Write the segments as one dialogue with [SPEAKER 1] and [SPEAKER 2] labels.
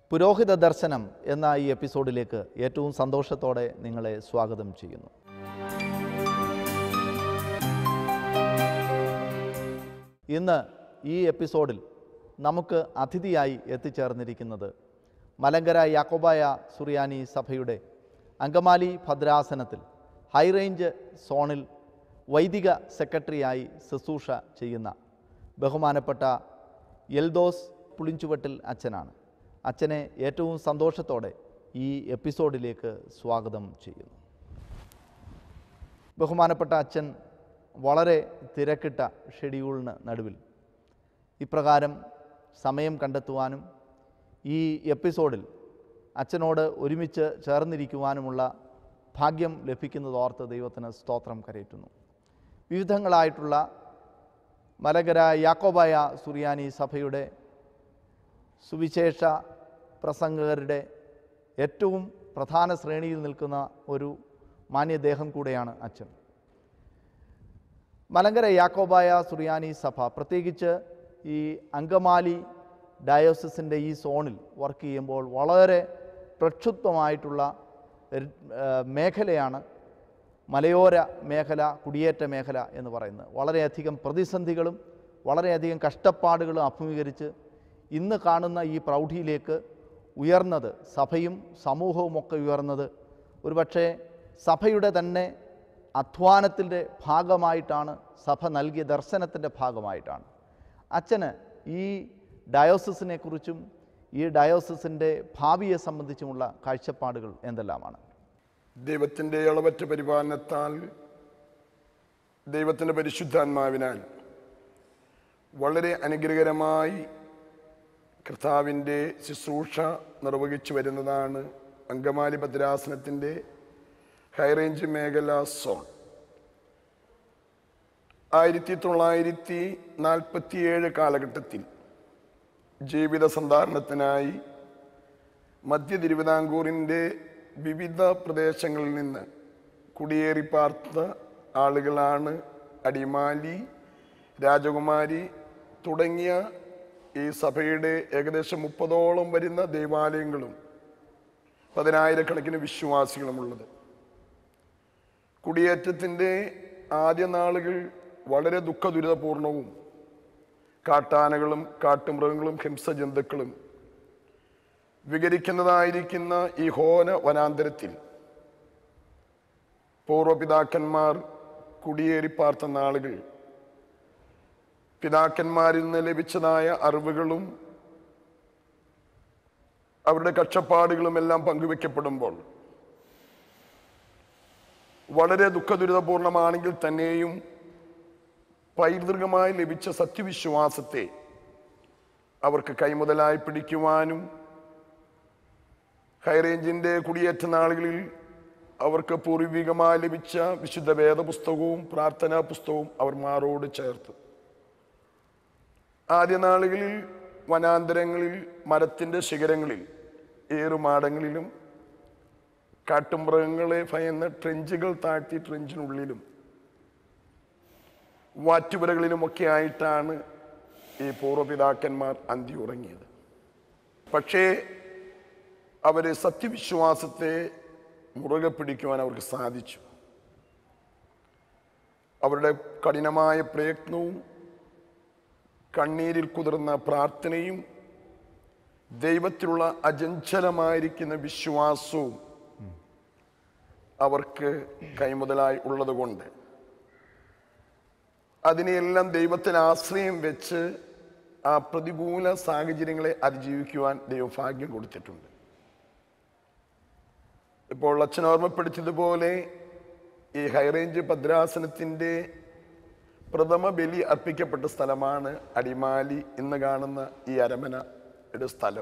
[SPEAKER 1] പുരോഹിത ദർശനം എന്ന ഈ എപ്പിസോഡിലേക്ക് ഏറ്റവും സന്തോഷത്തോടെ നിങ്ങളെ സ്വാഗതം ചെയ്യുന്നു ഇന്ന് ഈ എപ്പിസോഡിൽ നമുക്ക് അതിഥിയായി എത്തിച്ചേർന്നിരിക്കുന്നത് മലങ്കര യാക്കോബായ സുറിയാനി സഭയുടെ അങ്കമാലി ഭദ്രാസനത്തിൽ ഹൈറേഞ്ച് സോണിൽ വൈദിക സെക്രട്ടറിയായി ശുശ്രൂഷ ചെയ്യുന്ന ബഹുമാനപ്പെട്ട എൽദോസ് പുളിഞ്ചുവട്ടിൽ അച്ഛനാണ് അച്ഛനെ ഏറ്റവും സന്തോഷത്തോടെ ഈ എപ്പിസോഡിലേക്ക് സ്വാഗതം ചെയ്യുന്നു ബഹുമാനപ്പെട്ട അച്ഛൻ വളരെ തിരക്കിട്ട ഷെഡ്യൂളിന് നടുവിൽ ഇപ്രകാരം സമയം കണ്ടെത്തുവാനും ഈ എപ്പിസോഡിൽ അച്ഛനോട് ഒരുമിച്ച് ചേർന്നിരിക്കുവാനുമുള്ള ഭാഗ്യം ലഭിക്കുന്നതോർത്ത് ദൈവത്തിന് സ്തോത്രം കരയറ്റുന്നു വിവിധങ്ങളായിട്ടുള്ള മലകര യാക്കോബായ സുറിയാനി സഭയുടെ സുവിശേഷ പ്രസംഗകരുടെ ഏറ്റവും പ്രധാന ശ്രേണിയിൽ നിൽക്കുന്ന ഒരു മാന്യദേഹം കൂടെയാണ് അച്ഛൻ മലങ്കര യാക്കോബായ സുറിയാനി സഭ പ്രത്യേകിച്ച് ഈ അങ്കമാലി ഡയോസിസിൻ്റെ ഈ സോണിൽ വർക്ക് ചെയ്യുമ്പോൾ വളരെ പ്രക്ഷുബ്ധമായിട്ടുള്ള ഒരു, ആ, മേഖലയാണ് മലയോര മേഖല കുടിയേറ്റ മേഖല എന്ന് പറയുന്നത് വളരെയധികം പ്രതിസന്ധികളും വളരെയധികം കഷ്ടപ്പാടുകളും അഭിമുഖീകരിച്ച് ഇന്ന് കാണുന്ന ഈ പ്രൗഢിയിലേക്ക് ഉയർന്നത് സഭയും സമൂഹവും ഒക്കെ ഉയർന്നത് ഒരുപക്ഷെ സഭയുടെ തന്നെ അധ്വാനത്തിൻ്റെ ഭാഗമായിട്ടാണ് സഭ നൽകിയ ദർശനത്തിൻ്റെ ഭാഗമായിട്ടാണ് അച്ഛന് ഈ ഡയോസിസിനെ കുറിച്ചും ഈ ഡയോസിസിൻ്റെ ഭാവിയെ സംബന്ധിച്ചുമുള്ള കാഴ്ചപ്പാടുകൾ എന്തെല്ലാമാണ്
[SPEAKER 2] ദൈവത്തിൻ്റെ ഇളവറ്റ പരിപാലനത്താൽ ദൈവത്തിൻ്റെ പരിശുദ്ധാത്മാവിനാൽ വളരെ അനുഗ്രഹകരമായി കർത്താവിൻ്റെ ശുശ്രൂഷ നിർവഹിച്ചു വരുന്നതാണ് അങ്കമാലി ഭദ്രാസനത്തിൻ്റെ ഹൈറേഞ്ച് മേഖല സോൺ ആയിരത്തി തൊള്ളായിരത്തി നാൽപ്പത്തിയേഴ് കാലഘട്ടത്തിൽ ജീവിത സന്ധാരണത്തിനായി മധ്യ തിരുവിതാംകൂറിൻ്റെ വിവിധ പ്രദേശങ്ങളിൽ നിന്ന് കുടിയേറി പാർത്ത ആളുകളാണ് അടിമാലി രാജകുമാരി തുടങ്ങിയ ഈ സഭയുടെ ഏകദേശം മുപ്പതോളം വരുന്ന ദേവാലയങ്ങളും പതിനായിരക്കണക്കിന് വിശ്വാസികളുമുള്ളത് കുടിയേറ്റത്തിൻ്റെ ആദ്യ നാളുകൾ വളരെ ദുഃഖദുരിതപൂർണവും കാട്ടാനകളും കാട്ടുമൃഗങ്ങളും ഹിംസജന്തുക്കളും വികരിക്കുന്നതായിരിക്കുന്ന ഈ ഹോന വനാന്തരത്തിൽ പൂർവപിതാക്കന്മാർ കുടിയേറി പാർത്ത നാളുകൾ പിതാക്കന്മാരിൽ നിന്ന് ലഭിച്ചതായ അറിവുകളും അവരുടെ കഷ്ടപ്പാടുകളും എല്ലാം പങ്കുവെക്കപ്പെടുമ്പോൾ വളരെ ദുഃഖദുരിതപൂർണമാണെങ്കിൽ തന്നെയും പൈതൃകമായി ലഭിച്ച സത്യവിശ്വാസത്തെ അവർക്ക് കൈമുതലായി പിടിക്കുവാനും ഹൈറേഞ്ചിൻ്റെ കുടിയേറ്റ നാളുകളിൽ അവർക്ക് പൂർവികമായി ലഭിച്ച വിശുദ്ധ വേദപുസ്തകവും പ്രാർത്ഥനാ പുസ്തകവും അവർ മാറോട് ചേർത്തു ആദ്യ നാളുകളിൽ വനാന്തരങ്ങളിൽ മരത്തിൻ്റെ ശിഖരങ്ങളിൽ ഏറുമാടങ്ങളിലും കാട്ടുമൃഗങ്ങളെ ഭയന്ന് ട്രെഞ്ചുകൾ താഴ്ത്തി ട്രെഞ്ചിനുള്ളിലും വാറ്റുപുരകളിലുമൊക്കെ ആയിട്ടാണ് ഈ പൂർവ്വപിതാക്കന്മാർ അന്തി ഉറങ്ങിയത് പക്ഷേ അവരെ സത്യവിശ്വാസത്തെ മുറുകെ പിടിക്കുവാൻ അവർക്ക് സാധിച്ചു അവരുടെ കഠിനമായ പ്രയത്നവും കണ്ണീരിൽ കുതിർന്ന പ്രാർത്ഥനയും ദൈവത്തിലുള്ള അജഞ്ചലമായിരിക്കുന്ന വിശ്വാസവും അവർക്ക് കൈമുതലായി ഉള്ളതുകൊണ്ട് അതിനെയെല്ലാം ദൈവത്തിൽ ആശ്രയം വെച്ച് ആ പ്രതികൂല സാഹചര്യങ്ങളെ അതിജീവിക്കുവാൻ ദൈവം ഭാഗ്യം കൊടുത്തിട്ടുണ്ട് ഇപ്പോൾ അച്ഛൻ ഓർമ്മപ്പെടുത്തിയതുപോലെ ഈ ഹൈറേഞ്ച് ഭദ്രാസനത്തിൻ്റെ പ്രഥമ ബലി അർപ്പിക്കപ്പെട്ട സ്ഥലമാണ് അടിമാലി ഇന്ന് കാണുന്ന ഈ അരമനയുടെ സ്ഥലം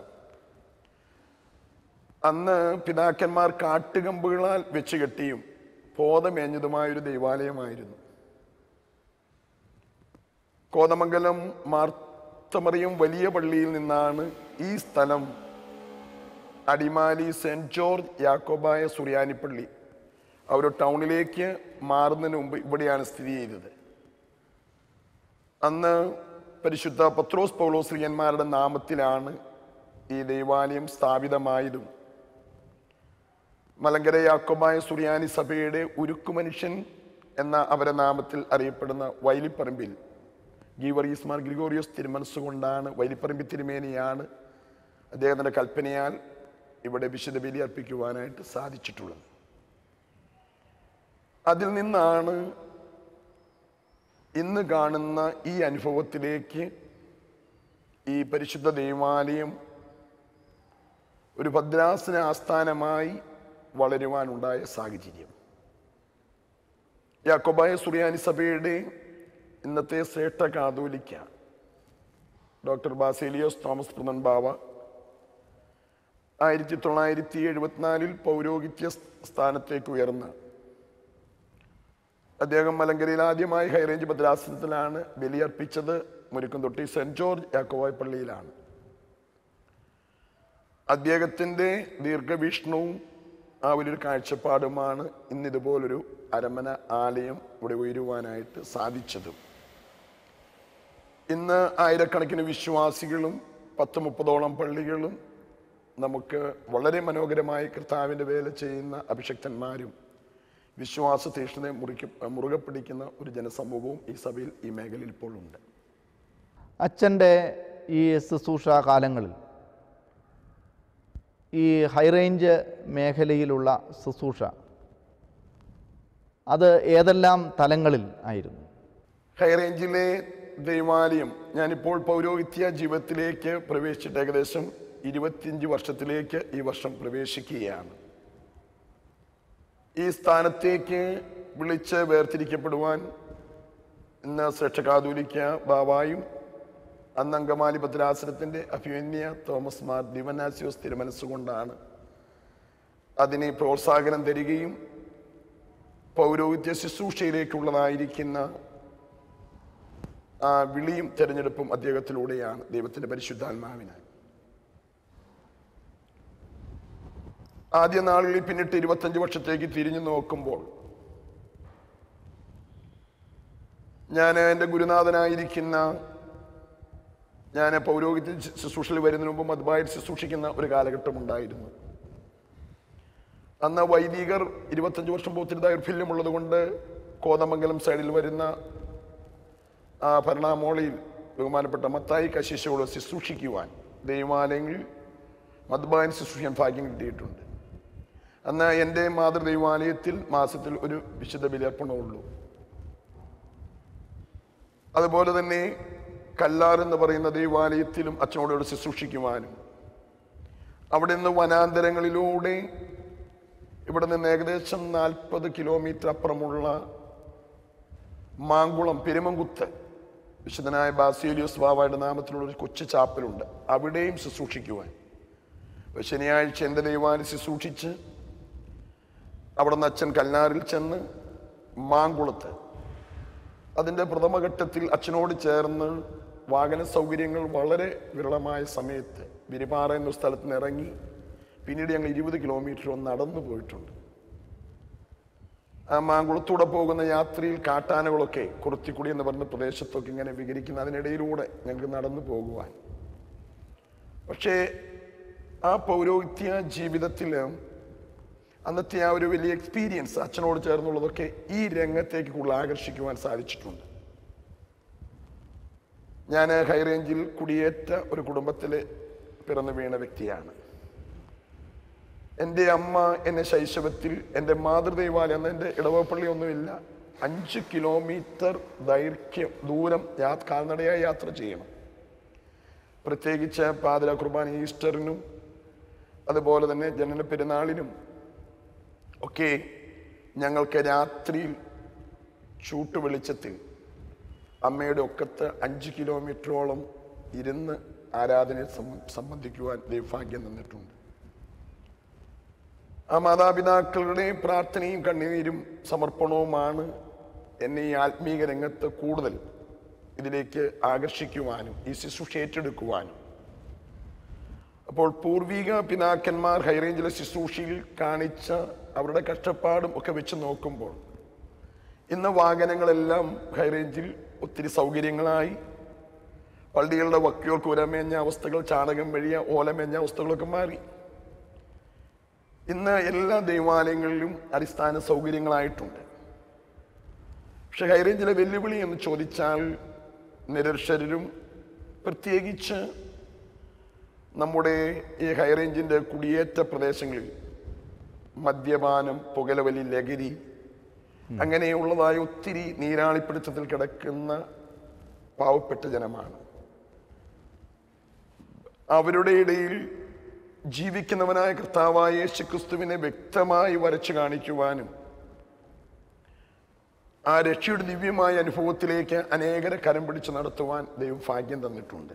[SPEAKER 2] അന്ന് പിതാക്കന്മാർ കാട്ടുകമ്പുകളാൽ വെച്ച് കെട്ടിയും പോതമേഞ്ഞതുമായൊരു ദൈവാലയമായിരുന്നു കോതമംഗലം മാർത്തമറിയം വലിയ പള്ളിയിൽ നിന്നാണ് ഈ സ്ഥലം അടിമാലി സെൻറ് ജോർജ് യാക്കോബായ സുറിയാനിപ്പള്ളി അവർ ടൗണിലേക്ക് മാറുന്നതിന് മുമ്പ് ഇവിടെയാണ് സ്ഥിതി ചെയ്തത് അന്ന് പരിശുദ്ധ പത്രോസ് പൗലോസ്ലിയന്മാരുടെ നാമത്തിലാണ് ഈ ദൈവാലയം സ്ഥാപിതമായതും മലങ്കര യാക്കോബായ സുറിയാനി സഭയുടെ ഉരുക്കു മനുഷ്യൻ എന്ന അവരെ നാമത്തിൽ അറിയപ്പെടുന്ന വൈലിപ്പറമ്പിൽ ഗീവറീസ് മാർ ഗ്രിഗോറിയോസ് തിരുമനസ്സുകൊണ്ടാണ് വൈലിപ്പറമ്പി തിരുമേനിയാണ് അദ്ദേഹത്തിൻ്റെ കൽപ്പനയാൽ ഇവിടെ വിശുദ്ധ ബലി അർപ്പിക്കുവാനായിട്ട് സാധിച്ചിട്ടുള്ളത് അതിൽ നിന്നാണ് ഇന്ന് കാണുന്ന ഈ അനുഭവത്തിലേക്ക് ഈ പരിശുദ്ധ ദേവാലയം ഒരു ഭദ്രാസന ആസ്ഥാനമായി വളരുവാനുണ്ടായ സാഹചര്യം യാക്കോബായ സുറിയാനി സഭയുടെ ഇന്നത്തെ ശ്രേഷ്ഠ കാതോലിക്ക ഡോക്ടർ ബാസേലിയോസ് തോമസ് പ്രദൻ ബാവ ആയിരത്തി തൊള്ളായിരത്തി എഴുപത്തിനാലിൽ പൗരോഹിത്യ സ്ഥാനത്തേക്ക് ഉയർന്ന് അദ്ദേഹം മലങ്കരയിൽ ആദ്യമായി ഹൈറേഞ്ച് ഭദ്രാസനത്തിലാണ് ബലിയർപ്പിച്ചത് മുരുക്കൻതൊട്ടി സെന്റ് ജോർജ് യാക്കോവായ് പള്ളിയിലാണ് അദ്ദേഹത്തിൻ്റെ ദീർഘവീക്ഷണവും ആ വലിയൊരു കാഴ്ചപ്പാടുമാണ് ഇന്ന് ഇതുപോലൊരു അരമന ആലയം ഇവിടെ ഉയരുവാനായിട്ട് സാധിച്ചത് ഇന്ന് ആയിരക്കണക്കിന് വിശ്വാസികളും പത്ത് മുപ്പതോളം പള്ളികളും നമുക്ക് വളരെ മനോഹരമായി കർത്താവിൻ്റെ വേല ചെയ്യുന്ന അഭിഷക്തന്മാരും വിശ്വാസ തീഷ്ണതയെ മുറിക്ക് മുറുകെ പിടിക്കുന്ന ഒരു ജനസമൂഹവും ഈ സഭയിൽ ഈ മേഖലയിൽ ഇപ്പോൾ ഉണ്ട്
[SPEAKER 1] അച്ഛൻ്റെ ഈ ശുശ്രൂഷ കാലങ്ങളിൽ ഈ ഹൈറേഞ്ച് മേഖലയിലുള്ള ശുശ്രൂഷ അത് ഏതെല്ലാം തലങ്ങളിൽ ആയിരുന്നു
[SPEAKER 2] ഹൈറേഞ്ചിലെ ദൈവാലയം ഞാനിപ്പോൾ പൗരോഹിത്യ ജീവിതത്തിലേക്ക് പ്രവേശിച്ചിട്ട് ഏകദേശം ഇരുപത്തിയഞ്ച് വർഷത്തിലേക്ക് ഈ വർഷം പ്രവേശിക്കുകയാണ് ഈ സ്ഥാനത്തേക്ക് വിളിച്ച് വേർതിരിക്കപ്പെടുവാൻ ഇന്ന് ശ്രേഷ്ഠകാതൂലിക്ക ബാവായും അന്ന് അങ്കമാലി ഭദ്രാസനത്തിൻ്റെ അഭിമന്യ തോമസ് മാർ ദിവനാസ്യോസ് തിരുമനസ്സുകൊണ്ടാണ് അതിനെ പ്രോത്സാഹനം തരികയും പൗരോഹിത്യ ശുശ്രൂഷയിലേക്കുള്ളതായിരിക്കുന്ന ആ വിളിയും തെരഞ്ഞെടുപ്പും അദ്ദേഹത്തിലൂടെയാണ് ദൈവത്തിന്റെ പരിശുദ്ധാത്മാവിനാൽ ആദ്യ നാളുകളിൽ പിന്നിട്ട് ഇരുപത്തഞ്ച് വർഷത്തേക്ക് തിരിഞ്ഞു നോക്കുമ്പോൾ ഞാൻ എൻ്റെ ഗുരുനാഥനായിരിക്കുന്ന ഞാൻ പൗരോഹിത്യ ശുശ്രൂഷയിൽ വരുന്നതിന് മുമ്പ് മധുബായിൽ ശുശ്രൂഷിക്കുന്ന ഒരു കാലഘട്ടം ഉണ്ടായിരുന്നു അന്ന് വൈദികർ ഇരുപത്തഞ്ച് വർഷം പോത്തിന് ദൈർഘ്യമുള്ളത് കൊണ്ട് കോതമംഗലം സൈഡിൽ വരുന്ന ആ ഭരണാമോളിയിൽ ബഹുമാനപ്പെട്ട മത്തായി കശിശയോട് ശുശ്രൂഷിക്കുവാൻ ദൈവാലയങ്ങളിൽ മധുബായൻ ശുശ്രൂഷിക്കാൻ ഭാഗ്യം കിട്ടിയിട്ടുണ്ട് അന്ന് എൻ്റെ മാതൃദൈവാലയത്തിൽ മാസത്തിൽ ഒരു വിശുദ്ധ ബലിയർപ്പണമുള്ളൂ അതുപോലെ തന്നെ കല്ലാർ എന്ന് പറയുന്ന ദൈവാലയത്തിലും അച്ഛനോട് ശുശ്രൂഷിക്കുവാനും അവിടെ നിന്ന് വനാന്തരങ്ങളിലൂടെ ഇവിടെ നിന്ന് ഏകദേശം നാൽപ്പത് കിലോമീറ്റർ അപ്പുറമുള്ള മാങ്കുളം പെരുമങ്കുത്ത് വിശുദ്ധനായ ബാസിയോലിയോസ് ബാബയുടെ നാമത്തിലുള്ള ഒരു കൊച്ചു ചാപ്പലുണ്ട് അവിടെയും ശുശ്രൂഷിക്കുവാൻ അപ്പൊ ശനിയാഴ്ച എൻ്റെ ദൈവാലയം ശുശ്രൂഷിച്ച് അവിടെ നിന്ന് അച്ഛൻ കല്ലാറിൽ ചെന്ന് മാങ്കുളത്ത് അതിൻ്റെ പ്രഥമഘട്ടത്തിൽ അച്ഛനോട് ചേർന്ന് വാഹന സൗകര്യങ്ങൾ വളരെ വിരളമായ സമയത്ത് വിരിപാറ എന്ന സ്ഥലത്ത് നിന്ന് ഇറങ്ങി പിന്നീട് ഞങ്ങൾ ഇരുപത് കിലോമീറ്റർ നടന്നു പോയിട്ടുണ്ട് ആ മാങ്കുളത്തൂടെ പോകുന്ന യാത്രയിൽ കാട്ടാനകളൊക്കെ കുറത്തിക്കുടി എന്ന് പറഞ്ഞ പ്രദേശത്തൊക്കെ ഇങ്ങനെ വികരിക്കുന്ന അതിനിടയിലൂടെ ഞങ്ങൾക്ക് നടന്നു പോകുവാൻ പക്ഷേ ആ പൗരോഹിത്യ ജീവിതത്തിൽ അന്നത്തെ ആ ഒരു വലിയ എക്സ്പീരിയൻസ് അച്ഛനോട് ചേർന്നുള്ളതൊക്കെ ഈ രംഗത്തേക്ക് കൂടുതൽ ആകർഷിക്കുവാൻ സാധിച്ചിട്ടുണ്ട് ഞാൻ ഹൈറേഞ്ചിൽ കുടിയേറ്റ ഒരു കുടുംബത്തിൽ പിറന്നു വീണ വ്യക്തിയാണ് എൻ്റെ അമ്മ എന്നെ ശൈശവത്തിൽ എൻ്റെ മാതൃദൈവാലയം അന്ന് എൻ്റെ ഇടവപ്പള്ളി ഒന്നുമില്ല അഞ്ച് കിലോമീറ്റർ ദൈർഘ്യം ദൂരം യാ കാൽനടയായി യാത്ര ചെയ്യണം പ്രത്യേകിച്ച് പാതിര കുർബാന ഈസ്റ്ററിനും അതുപോലെ തന്നെ ജനന പെരുന്നാളിനും ഒക്കെ ഞങ്ങൾക്ക് രാത്രിയിൽ ചൂട്ട് വെളിച്ചത്തിൽ അമ്മയുടെ ഒക്കത്ത് അഞ്ച് കിലോമീറ്ററോളം ഇരുന്ന് ആരാധനയെ സംബ- സംബന്ധിക്കുവാൻ ദൈവഭാഗ്യം തന്നിട്ടുണ്ട് ആ മാതാപിതാക്കളുടെ പ്രാർത്ഥനയും കണ്ണീരും സമർപ്പണവുമാണ് എന്നെ ഈ ആത്മീക രംഗത്ത് കൂടുതൽ ഇതിലേക്ക് ആകർഷിക്കുവാനും ഈ ശുശ്രൂഷ ഏറ്റെടുക്കുവാനും അപ്പോൾ പൂർവിക പിതാക്കന്മാർ ഹൈറേഞ്ചിലെ ശുശ്രൂഷയിൽ കാണിച്ച അവരുടെ കഷ്ടപ്പാടും ഒക്കെ വെച്ച് നോക്കുമ്പോൾ ഇന്ന് വാഹനങ്ങളെല്ലാം ഹൈറേഞ്ചിൽ ഒത്തിരി സൗകര്യങ്ങളായി പള്ളികളുടെ വക്കികൾക്ക് ഉരമേഞ്ഞ അവസ്ഥകൾ ചാണകം വഴിയ ഓലമേഞ്ഞ അവസ്ഥകളൊക്കെ മാറി ഇന്ന് എല്ലാ ദൈവാലയങ്ങളിലും അടിസ്ഥാന സൗകര്യങ്ങളായിട്ടുണ്ട് പക്ഷെ ഹൈറേഞ്ചിലെ വെല്ലുവിളി എന്ന് ചോദിച്ചാൽ നിരക്ഷരരും പ്രത്യേകിച്ച് നമ്മുടെ ഈ ഹൈറേഞ്ചിൻ്റെ കുടിയേറ്റ പ്രദേശങ്ങളിൽ മദ്യപാനം പുകലവലി ലഹരി അങ്ങനെയുള്ളതായ ഒത്തിരി നീരാളിപ്പിടുത്തത്തിൽ കിടക്കുന്ന പാവപ്പെട്ട ജനമാണ് അവരുടെ ഇടയിൽ ജീവിക്കുന്നവനായ കർത്താവായ യേശു ക്രിസ്തുവിനെ വ്യക്തമായി വരച്ചു കാണിക്കുവാനും ആ രക്ഷയുടെ ദിവ്യമായ അനുഭവത്തിലേക്ക് അനേകരെ കരം പിടിച്ച് നടത്തുവാൻ ദൈവം ഭാഗ്യം തന്നിട്ടുണ്ട്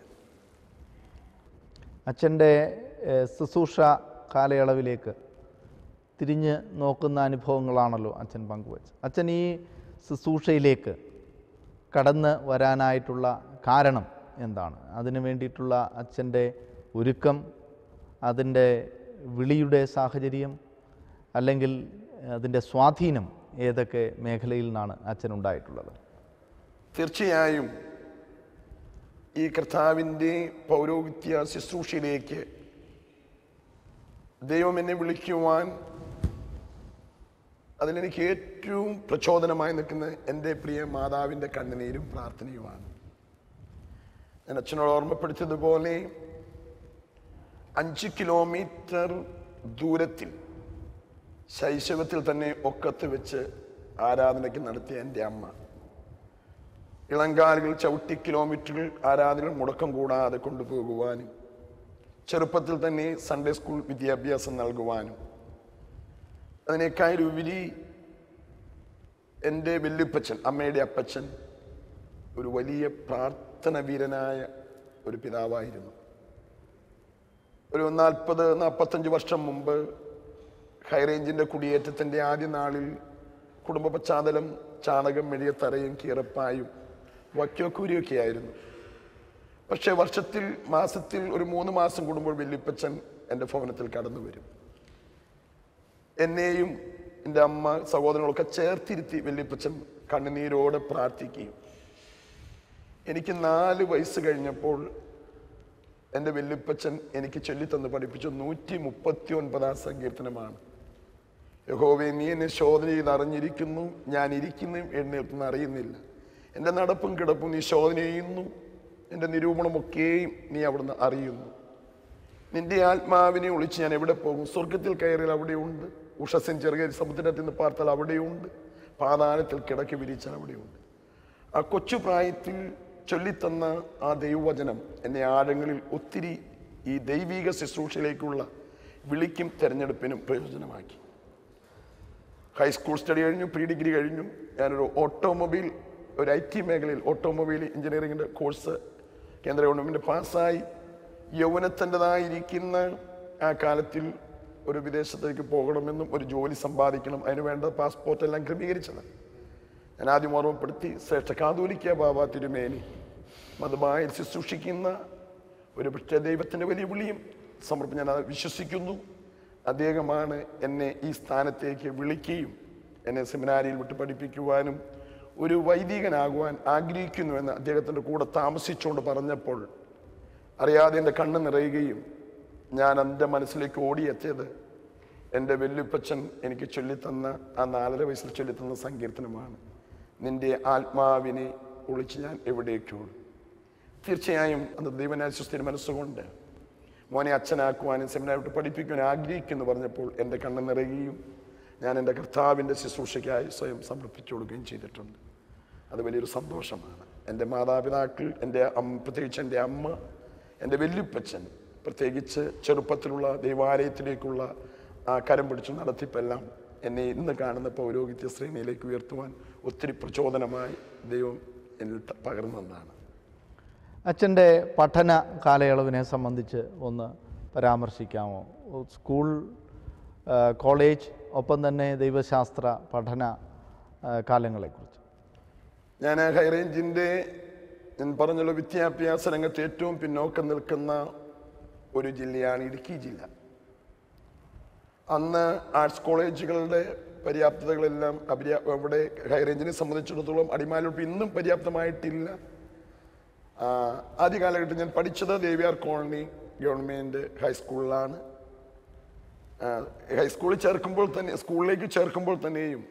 [SPEAKER 1] അച്ഛൻ്റെ ഏഹ്, ശുശ്രൂഷ കാലയളവിലേക്ക് തിരിഞ്ഞ് നോക്കുന്ന അനുഭവങ്ങളാണല്ലോ അച്ഛൻ പങ്കുവച്ചത് അച്ഛൻ ഈ ശുശ്രൂഷയിലേക്ക് കടന്ന് വരാനായിട്ടുള്ള കാരണം എന്താണ് അതിനു വേണ്ടിയിട്ടുള്ള അച്ഛൻ്റെ ഒരുക്കം അതിൻ്റെ വിളിയുടെ സാഹചര്യം അല്ലെങ്കിൽ അതിൻ്റെ സ്വാധീനം ഏതൊക്കെ മേഖലയിൽ നിന്നാണ് അച്ഛനുണ്ടായിട്ടുള്ളത്
[SPEAKER 2] തീർച്ചയായും ഈ കർത്താവിൻ്റെ പൗരോഹിത്യ ശുശ്രൂഷയിലേക്ക് ദൈവം എന്നെ വിളിക്കുവാൻ അതിലെനിക്ക് ഏറ്റവും പ്രചോദനമായി നിൽക്കുന്നത് എൻ്റെ പ്രിയ മാതാവിൻ്റെ കണ്ണുനീരും പ്രാർത്ഥനയുമാണ് ഞാൻ അച്ഛനോട് ഓർമ്മപ്പെടുത്തിയതുപോലെ അഞ്ച് കിലോമീറ്റർ ദൂരത്തിൽ ശൈശവത്തിൽ തന്നെ ഒക്കത്ത് വെച്ച് ആരാധനയ്ക്ക് നടത്തിയ എൻ്റെ അമ്മ ഇളങ്കാലുകൾ ചവിട്ടി കിലോമീറ്ററുകൾ ആരാധനകൾ മുടക്കം കൂടാതെ കൊണ്ടുപോകുവാനും ചെറുപ്പത്തിൽ തന്നെ സൺഡേ സ്കൂൾ വിദ്യാഭ്യാസം നൽകുവാനും അതിനേക്കാൾ ഉപരി എൻ്റെ വല്യപ്പച്ചൻ അമ്മയുടെ അപ്പച്ചൻ ഒരു വലിയ പ്രാർത്ഥന വീരനായ ഒരു പിതാവായിരുന്നു ഒരു നാൽപ്പത് നാൽപ്പത്തഞ്ച് വർഷം മുമ്പ് ഹൈറേഞ്ചിൻ്റെ കുടിയേറ്റത്തിൻ്റെ ആദ്യ നാളിൽ കുടുംബ പശ്ചാത്തലം ചാണകം മെഴിയ തറയും കീറപ്പായും വക്യോക്കൂരിയൊക്കെ ആയിരുന്നു പക്ഷേ വർഷത്തിൽ മാസത്തിൽ ഒരു മൂന്ന് മാസം കൂടുമ്പോൾ വല്യപ്പച്ചൻ എൻ്റെ ഭവനത്തിൽ കടന്നു വരും എന്നെയും എൻ്റെ അമ്മ സഹോദരങ്ങളൊക്കെ ചേർത്തിരുത്തി വല്യപ്പച്ചൻ കണ്ണുനീരോടെ പ്രാർത്ഥിക്കുകയും എനിക്ക് നാല് വയസ്സ് കഴിഞ്ഞപ്പോൾ എൻ്റെ വല്യപ്പച്ചൻ എനിക്ക് ചൊല്ലിത്തന്ന് പഠിപ്പിച്ച നൂറ്റി മുപ്പത്തി ഒൻപതാം സങ്കീർത്തനമാണ് യഹോവെ നീ എന്നെ ശോധന ചെയ്ത് അറിഞ്ഞിരിക്കുന്നു ഞാൻ ഇരിക്കുന്നു എഴുന്നേൽക്കുന്ന അറിയുന്നില്ല എൻ്റെ നടപ്പും കിടപ്പും നീ ശോധന ചെയ്യുന്നു എൻ്റെ നിരൂപണമൊക്കെയും നീ അവിടുന്ന് അറിയുന്നു നിന്റെ ആത്മാവിനെ ഒളിച്ച് ഞാൻ എവിടെ പോകും സ്വർഗത്തിൽ കയറിയാൽ അവിടെയുണ്ട് ഉഷസിൻ ചെറുകരി സമുദ്രത്തിൽ നിന്ന് പാർത്താൽ അവിടെയുണ്ട് പാതാളത്തിൽ കിടക്കി വിരിച്ചാൽ അവിടെയുണ്ട് ആ കൊച്ചു പ്രായത്തിൽ ചൊല്ലിത്തന്ന ആ ദൈവവചനം എന്നെ ആഴങ്ങളിൽ ഒത്തിരി ഈ ദൈവിക ശുശ്രൂഷയിലേക്കുള്ള വിളിക്കും തെരഞ്ഞെടുപ്പിനും പ്രയോജനമാക്കി ഹൈസ്കൂൾ സ്റ്റഡി കഴിഞ്ഞു പ്രീ ഡിഗ്രി കഴിഞ്ഞു ഞാനൊരു ഓട്ടോമൊബൈൽ ഒരു ഐ ടി മേഖലയിൽ ഓട്ടോമൊബൈൽ എഞ്ചിനീയറിംഗിൻ്റെ കോഴ്സ് കേന്ദ്ര ഗവൺമെൻറ് പാസ്സായി യൗവനത്തിൻ്റെതായിരിക്കുന്ന ആ കാലത്തിൽ ഒരു വിദേശത്തേക്ക് പോകണമെന്നും ഒരു ജോലി സമ്പാദിക്കണം അതിന് വേണ്ട പാസ്പോർട്ട് എല്ലാം ക്രമീകരിച്ചത് ഞാൻ ആദ്യം ഓർമ്മപ്പെടുത്തി ശ്രേഷ്ഠ കാതോലിക്ക ബാബ തിരുമേനി മതമായി ശുശ്രൂഷിക്കുന്ന ഒരു പക്ഷേ ദൈവത്തിൻ്റെ വലിയ വിളിയും സമർപ്പണം ഞാൻ അത് വിശ്വസിക്കുന്നു അദ്ദേഹമാണ് എന്നെ ഈ സ്ഥാനത്തേക്ക് വിളിക്കുകയും എന്നെ സെമിനാരിയിൽ വിട്ട് പഠിപ്പിക്കുവാനും ഒരു വൈദികനാകുവാൻ ആഗ്രഹിക്കുന്നുവെന്ന് അദ്ദേഹത്തിൻ്റെ കൂടെ താമസിച്ചുകൊണ്ട് പറഞ്ഞപ്പോൾ അറിയാതെ എൻ്റെ കണ്ണ് നിറയുകയും ഞാൻ എൻ്റെ മനസ്സിലേക്ക് ഓടിയെത്തിയത് എൻ്റെ വെല്ലുപ്പച്ചൻ എനിക്ക് ചൊല്ലിത്തന്ന ആ നാലര വയസ്സിൽ ചൊല്ലിത്തന്ന സങ്കീർത്തനമാണ് നിന്റെ ആത്മാവിനെ ഒളിച്ച് ഞാൻ എവിടേക്കോടും തീർച്ചയായും അന്ന് ദൈവനാശ്വസ്തിയുടെ മനസ്സുകൊണ്ട് മോനെ അച്ഛനാക്കുവാനും സെമിനായിട്ട് പഠിപ്പിക്കുവാൻ ആഗ്രഹിക്കുമെന്ന് പറഞ്ഞപ്പോൾ എൻ്റെ കണ്ണ് നിറയുകയും ഞാൻ എൻ്റെ കർത്താവിൻ്റെ ശുശ്രൂഷയ്ക്കായി സ്വയം സമർപ്പിച്ചു കൊടുക്കുകയും ചെയ്തിട്ടുണ്ട് അത് വലിയൊരു സന്തോഷമാണ് എൻ്റെ മാതാപിതാക്കൾ എൻ്റെ അമ്മ പ്രത്യേകിച്ച് എൻ്റെ അമ്മ എൻ്റെ വല്യപ്പച്ചൻ പ്രത്യേകിച്ച് ചെറുപ്പത്തിലുള്ള ദൈവാലയത്തിലേക്കുള്ള ആ കരം പിടിച്ചു നടത്തിപ്പെല്ലാം എന്നെ ഇന്ന് കാണുന്ന പൗരോഹിത്യ ശ്രേണിയിലേക്ക് ഉയർത്തുവാൻ ഒത്തിരി പ്രചോദനമായി ദൈവം എന്നിൽ ത- പകർന്നതാണ്
[SPEAKER 1] അച്ഛൻ്റെ പഠന കാലയളവിനെ സംബന്ധിച്ച് ഒന്ന് പരാമർശിക്കാമോ സ്കൂൾ ആ, കോളേജ് ഒപ്പം തന്നെ ദൈവശാസ്ത്ര പഠന ആ, കാലങ്ങളെക്കുറിച്ച്
[SPEAKER 2] ഞാൻ ഹൈറേഞ്ചിൻ്റെ ഞാൻ പറഞ്ഞല്ലോ വിദ്യാഭ്യാസ രംഗത്ത് ഏറ്റവും പിന്നോക്കം നിൽക്കുന്ന ഒരു ജില്ലയാണ് ഇടുക്കി ജില്ല അന്ന് ആർട്സ് കോളേജുകളുടെ പര്യാപ്തതകളെല്ലാം അപര്യാ ഇവിടെ ഹൈറേഞ്ചിനെ സംബന്ധിച്ചിടത്തോളം അടിമാലിപ്പ് ഇന്നും പര്യാപ്തമായിട്ടില്ല ആ, ആദ്യ കാലഘട്ടത്തിൽ ഞാൻ പഠിച്ചത് ദേവിയാർ കോളനി ഗവൺമെൻറ് ഹൈസ്കൂളിലാണ് ആ, ഹൈസ്കൂളിൽ ചേർക്കുമ്പോൾ തന്നെ സ്കൂളിലേക്ക് ചേർക്കുമ്പോൾ തന്നെയും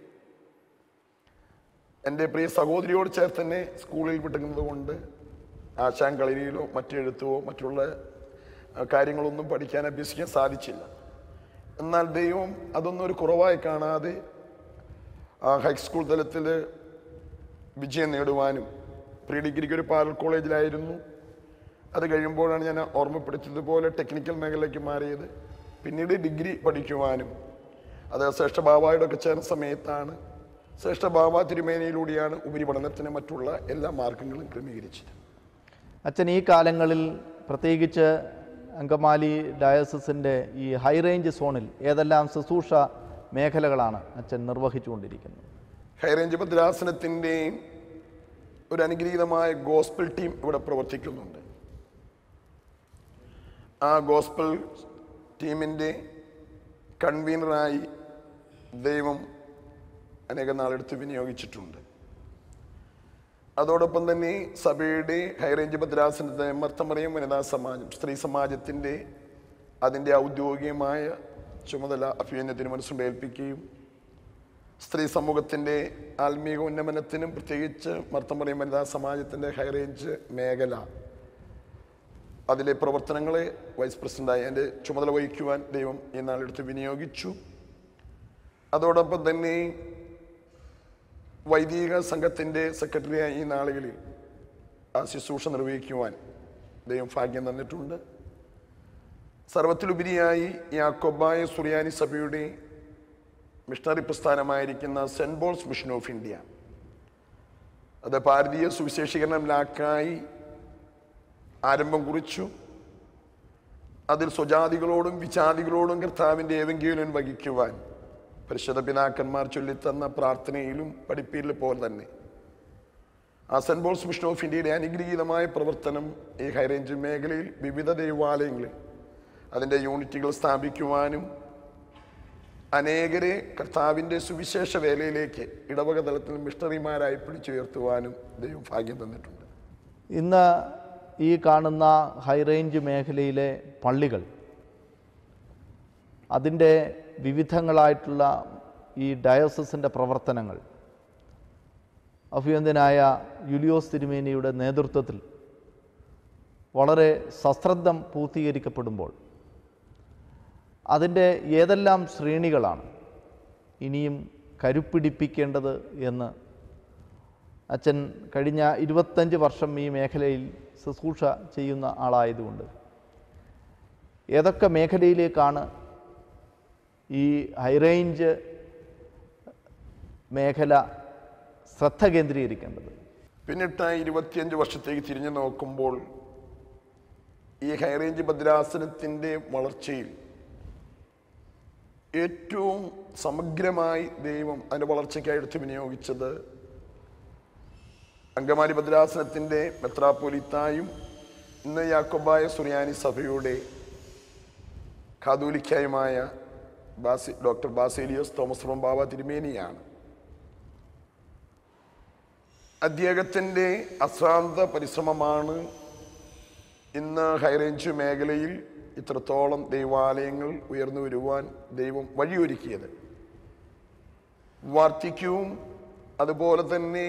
[SPEAKER 2] എൻ്റെ പ്രിയ സഹോദരിയോട് ചേർത്ത് തന്നെ സ്കൂളിൽ വിട്ടുന്നത് കൊണ്ട് ആശാൻ കളരിയിലോ മറ്റെഴുത്തുവോ മറ്റുള്ള ആ, കാര്യങ്ങളൊന്നും പഠിക്കാൻ അഭ്യസിക്കാൻ സാധിച്ചില്ല എന്നാൽ ദൈവം അതൊന്നും ഒരു കുറവായി കാണാതെ ആ ഹൈസ്കൂൾ തലത്തിൽ വിജയം നേടുവാനും പ്രീ ഡിഗ്രിക്ക് ഒരു പാരൽ കോളേജിലായിരുന്നു അത് കഴിയുമ്പോഴാണ് ഞാൻ ഓർമ്മപ്പെടുത്തിയതുപോലെ ടെക്നിക്കൽ മേഖലയ്ക്ക് മാറിയത് പിന്നീട് ഡിഗ്രി പഠിക്കുവാനും അത് ശ്രേഷ്ഠ ബാബായുടെ ഒക്കെ ചേർന്ന സമയത്താണ് ശ്രേഷ്ഠ ബാബ തിരുമേനയിലൂടെയാണ് ഉപരിപഠനത്തിന് മറ്റുള്ള എല്ലാ മാർഗങ്ങളും ക്രമീകരിച്ചത്
[SPEAKER 1] അച്ഛൻ ഈ കാലങ്ങളിൽ പ്രത്യേകിച്ച് അങ്കമാലി ഡയസിൻ്റെ ഈ ഹൈ റേഞ്ച് സോണിൽ ഏതെല്ലാം ശുശ്രൂഷ മേഖലകളാണ് അച്ഛൻ നിർവഹിച്ചുകൊണ്ടിരിക്കുന്നത്
[SPEAKER 2] ഹൈറേഞ്ച് ഭദ്രാസനത്തിൻ്റെയും ഒരു അനുഗ്രഹീതമായ ഗോസ്പിൾ ടീം ഇവിടെ പ്രവർത്തിക്കുന്നുണ്ട് ആ ഗോസ്പിൾ ടീമിൻ്റെ കൺവീനറായി ദൈവം അനേക നാളെടുത്ത് വിനിയോഗിച്ചിട്ടുണ്ട് അതോടൊപ്പം തന്നെ സഭയുടെ ഹൈറേഞ്ച് ഭദ്രാസനത്തെ മർത്തമറിയം വനിതാ സമാജം സ്ത്രീ സമാജത്തിൻ്റെ അതിൻ്റെ ഔദ്യോഗികമായ ചുമതല അഭിനന്ദ തിരുമനസ്സുണ്ട് ഏൽപ്പിക്കുകയും സ്ത്രീ സമൂഹത്തിൻ്റെ ആത്മീയ ഉന്നമനത്തിനും പ്രത്യേകിച്ച് മർത്തമറിയം വനിതാ സമാജത്തിൻ്റെ ഹൈറേഞ്ച് മേഖല അതിലെ പ്രവർത്തനങ്ങളെ വൈസ് പ്രസിഡന്റായി എൻ്റെ ചുമതല വഹിക്കുവാൻ ദൈവം ഈ നാളെടുത്ത് വിനിയോഗിച്ചു അതോടൊപ്പം തന്നെ വൈദിക സംഘത്തിൻ്റെ സെക്രട്ടറിയായി ഈ നാളുകളിൽ ആ ശുശ്രൂഷ നിർവഹിക്കുവാൻ ദൈവം ഭാഗ്യം തന്നിട്ടുണ്ട് സർവത്തിലുപരിയായി യാക്കോബായ സുറിയാനി സഭയുടെ മിഷണറി പ്രസ്ഥാനമായിരിക്കുന്ന saint Paul's mission of India അത് ഭാരതീയ സുവിശേഷീകരണം ലാക്കായി ആരംഭം കുറിച്ചു അതിൽ സ്വജാതികളോടും വിജാതികളോടും കർത്താവിൻ്റെ ഏവെങ്കിലും വഹിക്കുവാൻ പരിശുദ്ധ പിതാക്കന്മാർ ചൊല്ലിത്തന്ന പ്രാർത്ഥനയിലും പഠിപ്പിലും പോലെ തന്നെ ആ സെൻറ് ബോൾസ് മിഷൻ ഓഫ് ഇന്ത്യയുടെ അനുഗ്രഹീതമായ പ്രവർത്തനം ഈ ഹൈറേഞ്ച് മേഖലയിൽ വിവിധ ദേവാലയങ്ങളിൽ അതിൻ്റെ യൂണിറ്റുകൾ സ്ഥാപിക്കുവാനും അനേകരെ കർത്താവിൻ്റെ സുവിശേഷ വേലയിലേക്ക് ഇടവക തലത്തിൽ മിഷണറിമാരായി പിടിച്ചുയർത്തുവാനും ദൈവം ഭാഗ്യം തന്നിട്ടുണ്ട്
[SPEAKER 1] ഇന്ന് ഈ കാണുന്ന ഹൈ റേഞ്ച് മേഖലയിലെ പള്ളികൾ അതിൻ്റെ വിവിധങ്ങളായിട്ടുള്ള ഈ ഡയോസസിൻ്റെ പ്രവർത്തനങ്ങൾ അഭിയന്തനായ യുലിയോസ് തിരുമേനിയുടെ നേതൃത്വത്തിൽ വളരെ സശ്രദ്ധം പൂർത്തീകരിക്കപ്പെടുമ്പോൾ അതിൻ്റെ ഏതെല്ലാം ശ്രേണികളാണ് ഇനിയും കരുപ്പിടിപ്പിക്കേണ്ടത് എന്ന് അച്ഛൻ കഴിഞ്ഞ ഇരുപത്തഞ്ച് വർഷം ഈ മേഖലയിൽ ശുശ്രൂഷ ചെയ്യുന്ന ആളായതുകൊണ്ട് ഏതൊക്കെ മേഖലയിലേക്കാണ് ഈ ഹൈറേഞ്ച് മേഖല ശ്രദ്ധ കേന്ദ്രീകരിക്കേണ്ടത്
[SPEAKER 2] പിന്നിട്ട ഇരുപത്തിയഞ്ച് വർഷത്തേക്ക് തിരിഞ്ഞു നോക്കുമ്പോൾ ഈ ഹൈറേഞ്ച് ഭദ്രാസനത്തിൻ്റെ വളർച്ചയിൽ ഏറ്റവും സമഗ്രമായി ദൈവം അതിൻ്റെ വളർച്ചയ്ക്കായി എടുത്ത് വിനിയോഗിച്ചത് അങ്കമാലി ഭദ്രാസനത്തിൻ്റെ മെത്രാപ്പൊലിത്തായും ഇന്ന് യാക്കോബായ സുറിയാനി സഭയുടെ കാതോലിക്കായുമായ ബാസി ഡോക്ടർ ബാസേലിയോസ് തോമസ് റോം ബാബ തിരുമേനിയാണ് അദ്ദേഹത്തിൻ്റെ അശ്രാന്ത പരിശ്രമമാണ് ഇന്ന് ഹൈറേഞ്ച് മേഖലയിൽ ഇത്രത്തോളം ദൈവാലയങ്ങൾ ഉയർന്നു വരുവാൻ ദൈവം വഴിയൊരുക്കിയത് വാർദ്ധക്യവും അതുപോലെ തന്നെ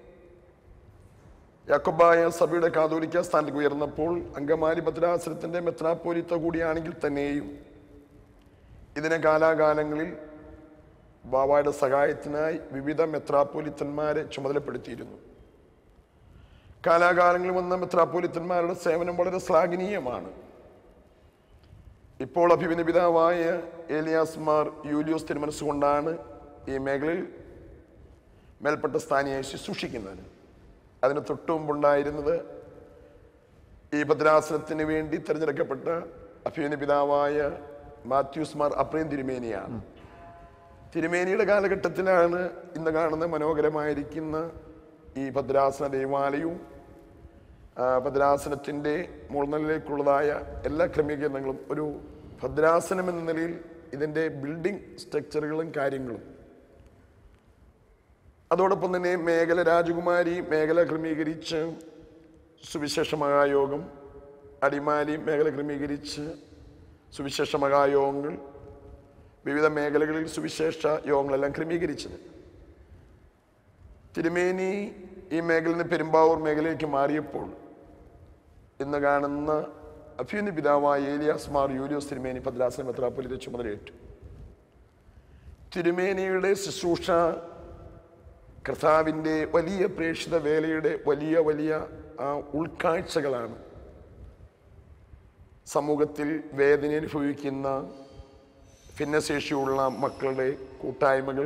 [SPEAKER 2] യാക്കോബായ സഭയുടെ കാതോലിക്ക സ്ഥാനത്തേക്ക് ഉയർന്നപ്പോൾ അങ്കമാലി ഭദ്രാസനത്തിൻ്റെ മെത്രാപ്പോലിത്ത കൂടിയാണെങ്കിൽ തന്നെയും ഇതിനെ കാലാകാലങ്ങളിൽ ബാബായുടെ സഹായത്തിനായി വിവിധ മെത്രാപ്പോലിത്തന്മാരെ ചുമതലപ്പെടുത്തിയിരുന്നു കാലാകാലങ്ങളിൽ വന്ന മെത്രാപ്പോലിത്തന്മാരുടെ സേവനം വളരെ ശ്ലാഘനീയമാണ് ഇപ്പോൾ അഭിവിന പിതാവായ ഏലിയാസ്മാർ യൂലിയോസ് തിരുമനസ്സുകൊണ്ടാണ് ഈ മേഖലയിൽ മേൽപ്പെട്ട സ്ഥാനിയായി ശുശ്രൂഷിക്കുന്നത് അതിന് തൊട്ടു മുമ്പുണ്ടായിരുന്നത് ഈ ഭദ്രാസനത്തിന് വേണ്ടി തിരഞ്ഞെടുക്കപ്പെട്ട അഭിവിന പിതാവായ മാത്യൂസ് മാർ അപ്രേം തിരുമേനിയാണ് തിരുമേനിയുടെ കാലഘട്ടത്തിലാണ് ഇന്ന് കാണുന്ന മനോഹരമായിരിക്കുന്ന ഈ ഭദ്രാസന ദേവാലയവും ആ, ഭദ്രാസനത്തിൻ്റെ മുൾനിലയിലേക്കുള്ളതായ എല്ലാ ക്രമീകരണങ്ങളും ഒരു ഭദ്രാസനം എന്ന നിലയിൽ ഇതിൻ്റെ ബിൽഡിംഗ് സ്ട്രക്ചറുകളും കാര്യങ്ങളും അതോടൊപ്പം തന്നെ മേഖല രാജകുമാരി മേഖല ക്രമീകരിച്ച് സുവിശേഷ മഹായോഗം അടിമാലി മേഖല ക്രമീകരിച്ച് സുവിശേഷ മഹായോഗങ്ങൾ വിവിധ മേഖലകളിൽ സുവിശേഷ യോഗങ്ങളെല്ലാം ക്രമീകരിച്ചത് തിരുമേനി ഈ മേഖലയിൽ നിന്ന് പെരുമ്പാവൂർ മേഖലയിലേക്ക് മാറിയപ്പോൾ ഇന്ന് കാണുന്ന അഭ്യുന്ന പിതാവായ ഏലിയാസ് മാർ യൂലിയോസ് തിരുമേനി ഭദ്രാസന മെത്രാപ്പൊലിത്തെ ചുമതലയേറ്റു തിരുമേനിയുടെ ശുശ്രൂഷ കർത്താവിൻ്റെ വലിയ പ്രേക്ഷിത വേലയുടെ വലിയ വലിയ ആ ഉൾക്കാഴ്ചകളാണ് സമൂഹത്തിൽ വേദന അനുഭവിക്കുന്ന ഭിന്നശേഷിയുള്ള മക്കളുടെ കൂട്ടായ്മകൾ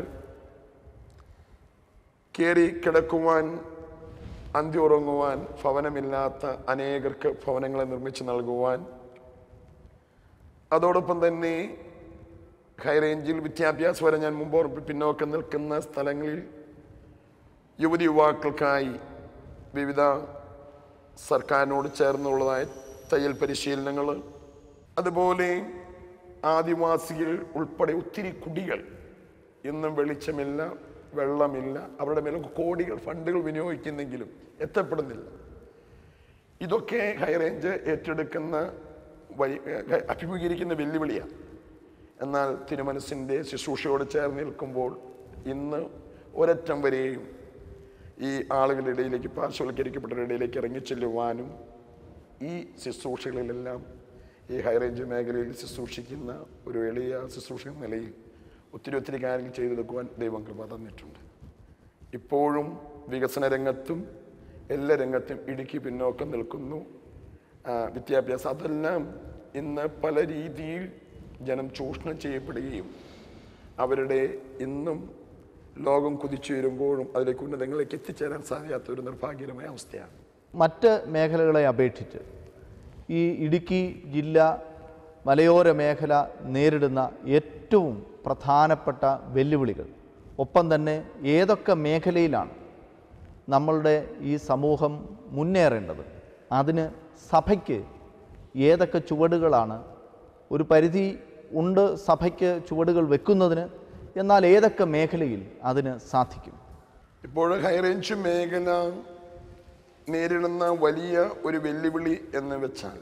[SPEAKER 2] കയറി കിടക്കുവാൻ അന്ത്യുറങ്ങുവാൻ ഭവനമില്ലാത്ത അനേകർക്ക് ഭവനങ്ങളെ നിർമ്മിച്ച് നൽകുവാൻ അതോടൊപ്പം തന്നെ ഹൈറേഞ്ചിൽ വിദ്യാഭ്യാസം വരെ ഞാൻ മുമ്പ് ഓർമ്മ- പിന്നോക്കം നിൽക്കുന്ന സ്ഥലങ്ങളിൽ യുവതി യുവാക്കൾക്കായി വിവിധ സർക്കാരിനോട് ചേർന്നുള്ളതായ തയ്യൽ പരിശീലനങ്ങൾ അതുപോലെ ആദിവാസികൾ ഉൾപ്പെടെ ഒത്തിരി കുടികൾ ഇന്നും വെളിച്ചമില്ല വെള്ളമില്ല അവരുടെ മേലൊക്കെ കോടികൾ ഫണ്ടുകൾ വിനിയോഗിക്കുന്നെങ്കിലും എത്തപ്പെടുന്നില്ല ഇതൊക്കെ ഹൈറേഞ്ച് ഏറ്റെടുക്കുന്ന വഴി ഏഹ് അഭിമുഖീകരിക്കുന്ന വെല്ലുവിളിയാണ് എന്നാൽ തിരുമനസിൻ്റെ ശുശ്രൂഷയോട് ചേർന്ന് നിൽക്കുമ്പോൾ ഇന്ന് ഒരറ്റം വരെയും ഈ ആളുകളുടെ ഇടയിലേക്ക് പാർശ്വവൽക്കരിക്കപ്പെട്ടവരുടെ ഇടയിലേക്ക് ഇറങ്ങിച്ചെല്ലുവാനും ഈ ശുശ്രൂഷകളിലെല്ലാം ഈ ഹൈറേഞ്ച് മേഖലയിൽ ശുശ്രൂഷിക്കുന്ന ഒരു എളിയ ശുശ്രൂഷ എന്ന നിലയിൽ ഒത്തിരി ഒത്തിരി കാര്യങ്ങൾ ചെയ്തെടുക്കുവാൻ ദൈവം കൃപ തന്നിട്ടുണ്ട് ഇപ്പോഴും വികസന രംഗത്തും എല്ലാ രംഗത്തും ഇടുക്കി പിന്നോക്കം നിൽക്കുന്നു ആ, വിദ്യാഭ്യാസം അതെല്ലാം ഇന്ന് പല രീതിയിൽ ജനം ചൂഷണം ചെയ്യപ്പെടുകയും അവരുടെ ഇന്നും ലോകം കുതിച്ചു വരുമ്പോഴും അതിലേക്ക് ഉന്നതങ്ങളിലേക്ക് എത്തിച്ചേരാൻ സാധിക്കാത്ത ഒരു നിർഭാഗ്യകരമായ അവസ്ഥയാണ്
[SPEAKER 1] മറ്റ് മേഖലകളെ അപേക്ഷിച്ച് ഈ ഇടുക്കി ജില്ല മലയോര മേഖല നേരിടുന്ന ഏറ്റവും പ്രധാനപ്പെട്ട വെല്ലുവിളികൾ ഒപ്പം തന്നെ ഏതൊക്കെ മേഖലയിലാണ് നമ്മളുടെ ഈ സമൂഹം മുന്നേറേണ്ടത് അതിന് സഭയ്ക്ക് ഏതൊക്കെ ചുവടുകളാണ് ഒരു പരിധി ഉണ്ട് സഭയ്ക്ക് ചുവടുകൾ വെക്കുന്നതിന് എന്നാൽ ഏതൊക്കെ മേഖലയിൽ അതിന് സാധിക്കും
[SPEAKER 2] ഇപ്പോൾ ഹൈറേഞ്ച് മേഖല നേരിടുന്ന വലിയ ഒരു വെല്ലുവിളി എന്ന് വെച്ചാൽ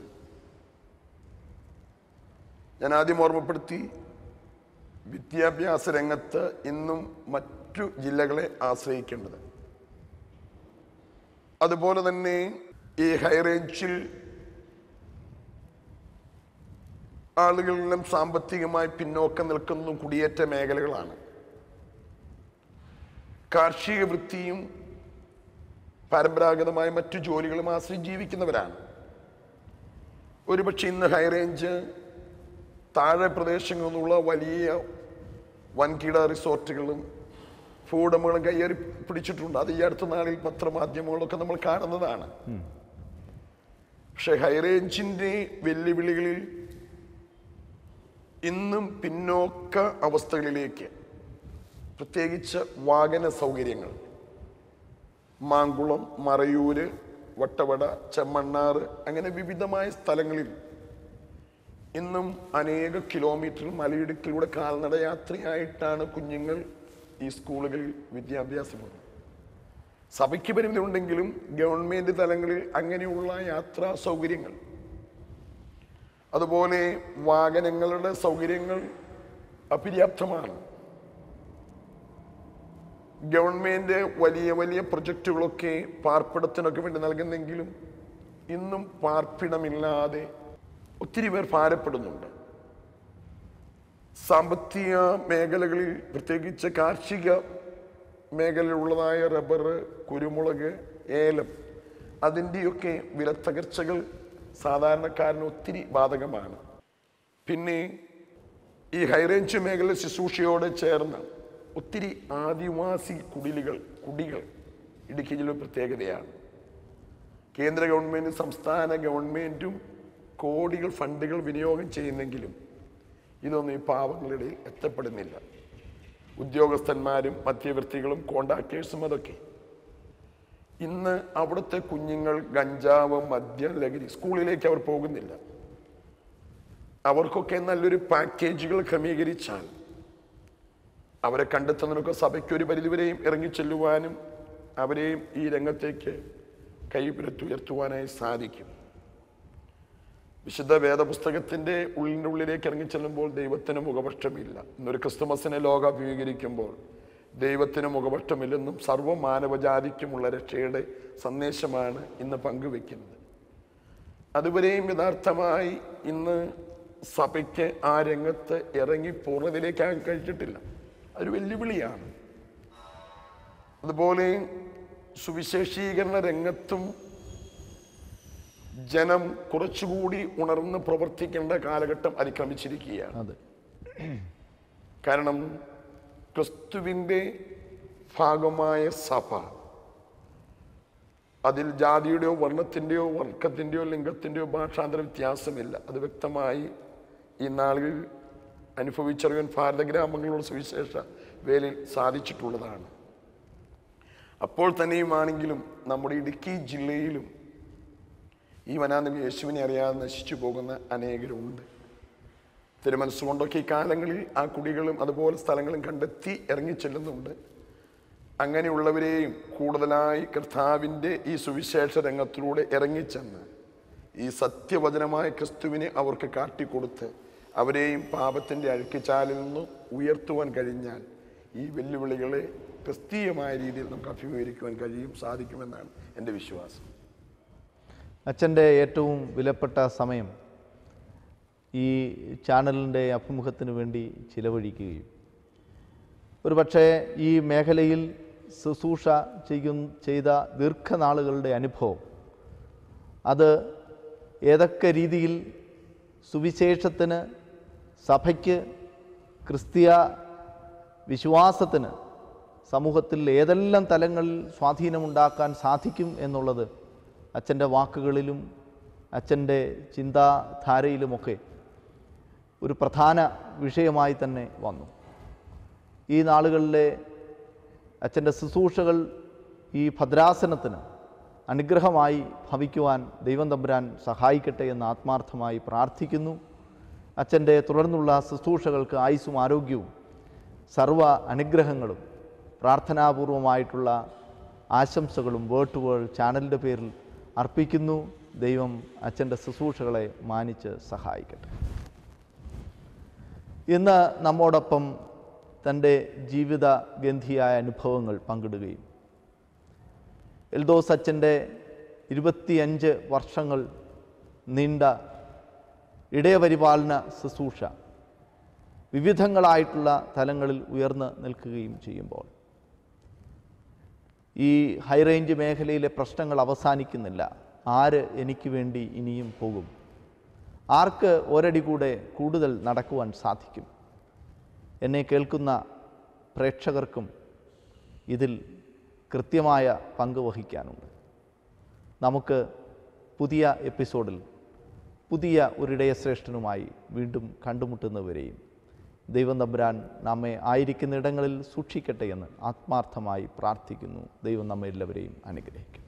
[SPEAKER 2] ഞാൻ ആദ്യം ഓർമ്മപ്പെടുത്തി വിദ്യാഭ്യാസ രംഗത്ത് ഇന്നും മറ്റു ജില്ലകളെ ആശ്രയിക്കേണ്ടത് അതുപോലെ തന്നെ ഈ ഹൈറേഞ്ചിൽ ആളുകളെല്ലാം സാമ്പത്തികമായി പിന്നോക്കം നിൽക്കുന്ന കുടിയേറ്റ മേഖലകളാണ് കാർഷിക വൃത്തിയും പരമ്പരാഗതമായ മറ്റു ജോലികളും ആശ്രയിച്ച് ജീവിക്കുന്നവരാണ് ഒരുപക്ഷെ ഇന്ന് ഹൈറേഞ്ച് താഴെ പ്രദേശങ്ങളിൽ നിന്നുള്ള വലിയ വൻകിട റിസോർട്ടുകളും ഭൂവുടമകളും കയ്യേറി പിടിച്ചിട്ടുണ്ട് അത് ഈ അടുത്ത നാളിൽ പത്രമാധ്യമങ്ങളൊക്കെ നമ്മൾ കാണുന്നതാണ് പക്ഷെ ഹൈറേഞ്ചിന്റെ വെല്ലുവിളികളിൽ ഇന്നും പിന്നോക്ക അവസ്ഥകളിലേക്ക് പ്രത്യേകിച്ച് വാഹന സൗകര്യങ്ങൾ മാങ്കുളം മറയൂര് വട്ടവട ചെമ്മണ്ണാറ് അങ്ങനെ വിവിധമായ സ്ഥലങ്ങളിൽ ഇന്നും അനേക കിലോമീറ്റർ മലയിടുക്കിലൂടെ കാൽനട യാത്രയായിട്ടാണ് കുഞ്ഞുങ്ങൾ ഈ സ്കൂളുകളിൽ വിദ്യാഭ്യാസം പോകുന്നത് സഭയ്ക്ക് പരിമിതി ഉണ്ടെങ്കിലും ഗവൺമെന്റ് തലങ്ങളിൽ അങ്ങനെയുള്ള യാത്രാ സൗകര്യങ്ങൾ അതുപോലെ വാഹനങ്ങളുടെ സൗകര്യങ്ങൾ അപര്യാപ്തമാണ് ഗവൺമെന്റ് വലിയ വലിയ പ്രൊജക്റ്റുകളൊക്കെ പാർപ്പിടത്തിനൊക്കെ വേണ്ടി നൽകുന്നെങ്കിലും ഇന്നും പാർപ്പിടമില്ലാതെ ഒത്തിരി പേർ ഭാരപ്പെടുന്നുണ്ട് സാമ്പത്തിക മേഖലകളിൽ പ്രത്യേകിച്ച് കാർഷിക മേഖലയിലുള്ളതായ റബ്ബർ കുരുമുളക് ഏലം അതിൻ്റെയൊക്കെ വിലത്തകർച്ചകൾ സാധാരണക്കാരന് ഒത്തിരി ബാധകമാണ് പിന്നെ ഈ ഹൈറേഞ്ച് മേഖല ശുശ്രൂഷയോട് ചേർന്ന് ഒത്തിരി ആദിവാസി കുടിലുകൾ കുടികൾ ഇടുക്കി ജില്ല പ്രത്യേകതയാണ് കേന്ദ്ര ഗവൺമെൻറ്റും സംസ്ഥാന ഗവൺമെൻറ്റും കോടികൾ ഫണ്ടുകൾ വിനിയോഗം ചെയ്യുന്നെങ്കിലും ഇതൊന്നും ഈ പാവങ്ങളുടെ എത്തപ്പെടുന്നില്ല ഉദ്യോഗസ്ഥന്മാരും മധ്യവർത്തികളും കോൺട്രാക്ടേഴ്സും അതൊക്കെ ഇന്ന് അവിടുത്തെ കുഞ്ഞുങ്ങൾ ഗഞ്ചാവ് മദ്യം ലഹരി സ്കൂളിലേക്ക് അവർ പോകുന്നില്ല അവർക്കൊക്കെ നല്ലൊരു പാക്കേജുകൾ ക്രമീകരിച്ചാൽ അവരെ കണ്ടെത്തുന്നതിനൊക്കെ സഭയ്ക്ക് ഒരു പരിധിവരെയും ഇറങ്ങിച്ചെല്ലുവാനും അവരെയും ഈ രംഗത്തേക്ക് കൈപിരത്തുയർത്തുവാനായി സാധിക്കും വിശുദ്ധ വേദപുസ്തകത്തിന്റെ ഉള്ളിൻ്റെ ഉള്ളിലേക്ക് ഇറങ്ങിച്ചെല്ലുമ്പോൾ ദൈവത്തിന് മുഖപക്ഷമില്ല ഇന്നൊരു ക്രിസ്തുമസിനെ ലോകം അഭിമുഖീകരിക്കുമ്പോൾ ദൈവത്തിന് മുഖപക്ഷമില്ലെന്നും സർവ്വ മാനവജാതിക്കുമുള്ള രക്ഷയുടെ സന്ദേശമാണ് ഇന്ന് പങ്കുവെക്കുന്നത് അതുവരെയും യഥാർത്ഥമായി ഇന്ന് സഭയ്ക്ക് ആ രംഗത്ത് ഇറങ്ങി പൂർണ്ണതയിലേക്കാകാൻ കഴിച്ചിട്ടില്ല അതൊരു വെല്ലുവിളിയാണ് അതുപോലെ സുവിശേഷീകരണ രംഗത്തും ജനം കുറച്ചുകൂടി ഉണർന്ന് പ്രവർത്തിക്കേണ്ട കാലഘട്ടം അതിക്രമിച്ചിരിക്കുകയാണ്
[SPEAKER 1] അതെ
[SPEAKER 2] കാരണം ക്രിസ്തുവിൻ്റെ ഭാഗമായ സഭ അതിൽ ജാതിയുടെയോ വർണ്ണത്തിൻ്റെയോ വർഗത്തിൻ്റെയോ ലിംഗത്തിൻ്റെയോ ഭാഷാന്തര വ്യത്യാസമില്ല അത് വ്യക്തമായി ഈ നാളുകളിൽ അനുഭവിച്ചറിയാൻ ഭാരതഗ്രാമങ്ങളുടെ സുവിശേഷ വേലയിൽ സാധിച്ചിട്ടുള്ളതാണ് അപ്പോൾ തന്നെയുമാണെങ്കിലും നമ്മുടെ ഇടുക്കി ജില്ലയിലും ഈ വനാന്തം യേശുവിനെ അറിയാതെ നശിച്ചു പോകുന്ന അനേകരുണ്ട് തിരുമനസ്സുകൊണ്ടൊക്കെ ഈ കാലങ്ങളിൽ ആ കുടികളും അതുപോലെ സ്ഥലങ്ങളും കണ്ടെത്തി ഇറങ്ങിച്ചെല്ലുന്നുണ്ട് അങ്ങനെയുള്ളവരെയും കൂടുതലായി കർത്താവിൻ്റെ ഈ സുവിശേഷ രംഗത്തിലൂടെ ഇറങ്ങിച്ചെന്ന് ഈ സത്യവചനമായ ക്രിസ്തുവിനെ അവർക്ക് കാട്ടിക്കൊടുത്ത് അവരെയും പാപത്തിൻ്റെ അഴുക്കിച്ചാലിൽ നിന്ന് ഉയർത്തുവാൻ കഴിഞ്ഞാൽ ഈ വെല്ലുവിളികളെ ക്രിസ്തീയമായ രീതിയിൽ നമുക്ക് അഭിമുഖീകരിക്കുവാൻ കഴിയും സാധിക്കുമെന്നാണ് എൻ്റെ വിശ്വാസം
[SPEAKER 1] അച്ഛൻ്റെ ഏറ്റവും വിലപ്പെട്ട സമയം ഈ ചാനലിൻ്റെ അഭിമുഖത്തിന് വേണ്ടി ചിലവഴിക്കുകയും ഒരു പക്ഷേ ഈ മേഖലയിൽ ശുശ്രൂഷ ചെയ്യും ചെയ്ത ദീർഘനാളുകളുടെ അനുഭവം അത് ഏതൊക്കെ രീതിയിൽ സുവിശേഷത്തിന് സഭയ്ക്ക് ക്രിസ്തീയ വിശ്വാസത്തിന് സമൂഹത്തിൽ ഏതെല്ലാം തലങ്ങളിൽ സ്വാധീനമുണ്ടാക്കാൻ സാധിക്കും എന്നുള്ളത് അച്ഛൻ്റെ വാക്കുകളിലും അച്ഛൻ്റെ ചിന്താധാരയിലുമൊക്കെ ഒരു പ്രധാന വിഷയമായി തന്നെ വന്നു ഈ നാളുകളിലെ അച്ഛൻ്റെ ശുശ്രൂഷകൾ ഈ ഭദ്രാസനത്തിന് അനുഗ്രഹമായി ഭവിക്കുവാൻ ദൈവം തമ്പുരാൻ സഹായിക്കട്ടെ എന്ന് ആത്മാർത്ഥമായി പ്രാർത്ഥിക്കുന്നു അച്ഛൻ്റെ തുടർന്നുള്ള ശുശ്രൂഷകൾക്ക് ആയുസ്സും ആരോഗ്യവും സർവ അനുഗ്രഹങ്ങളും പ്രാർത്ഥനാപൂർവമായിട്ടുള്ള ആശംസകളും വേർഡ് ടു വേൾഡ് ചാനലിൻ്റെ പേരിൽ അർപ്പിക്കുന്നു ദൈവം അച്ഛൻ്റെ ശുശ്രൂഷകളെ മാനിച്ച് സഹായിക്കട്ടെ ഇന്ന് നമ്മോടൊപ്പം തൻ്റെ ജീവിത ഗന്ധിയായ അനുഭവങ്ങൾ പങ്കിടുകയും എൽദോസ് അച്ഛൻ്റെ ഇരുപത്തിയഞ്ച് വർഷങ്ങൾ നീണ്ട ഇടയപരിപാലന ശുശ്രൂഷ വിവിധങ്ങളായിട്ടുള്ള തലങ്ങളിൽ ഉയർന്നു നിൽക്കുകയും ചെയ്യുമ്പോൾ ഈ ഹൈറേഞ്ച് മേഖലയിലെ പ്രശ്നങ്ങൾ അവസാനിക്കുന്നില്ല ആര് എനിക്ക് വേണ്ടി ഇനിയും പോകും ആർക്ക് ഒരടി കൂടെ കൂടുതൽ നടക്കുവാൻ സാധിക്കും എന്നെ കേൾക്കുന്ന പ്രേക്ഷകർക്കും ഇതിൽ കൃത്യമായ പങ്ക് വഹിക്കാനുണ്ട് നമുക്ക് പുതിയ എപ്പിസോഡിൽ പുതിയ ഒരിടയശ്രേഷ്ഠനുമായി വീണ്ടും കണ്ടുമുട്ടുന്നവരെയും ദൈവം തമ്പുരാൻ നമ്മെ ആയിരിക്കുന്ന ഇടങ്ങളിൽ സൂക്ഷിക്കട്ടെ എന്ന് ആത്മാർത്ഥമായി പ്രാർത്ഥിക്കുന്നു ദൈവം നമ്മെ എല്ലാവരെയും അനുഗ്രഹിക്കും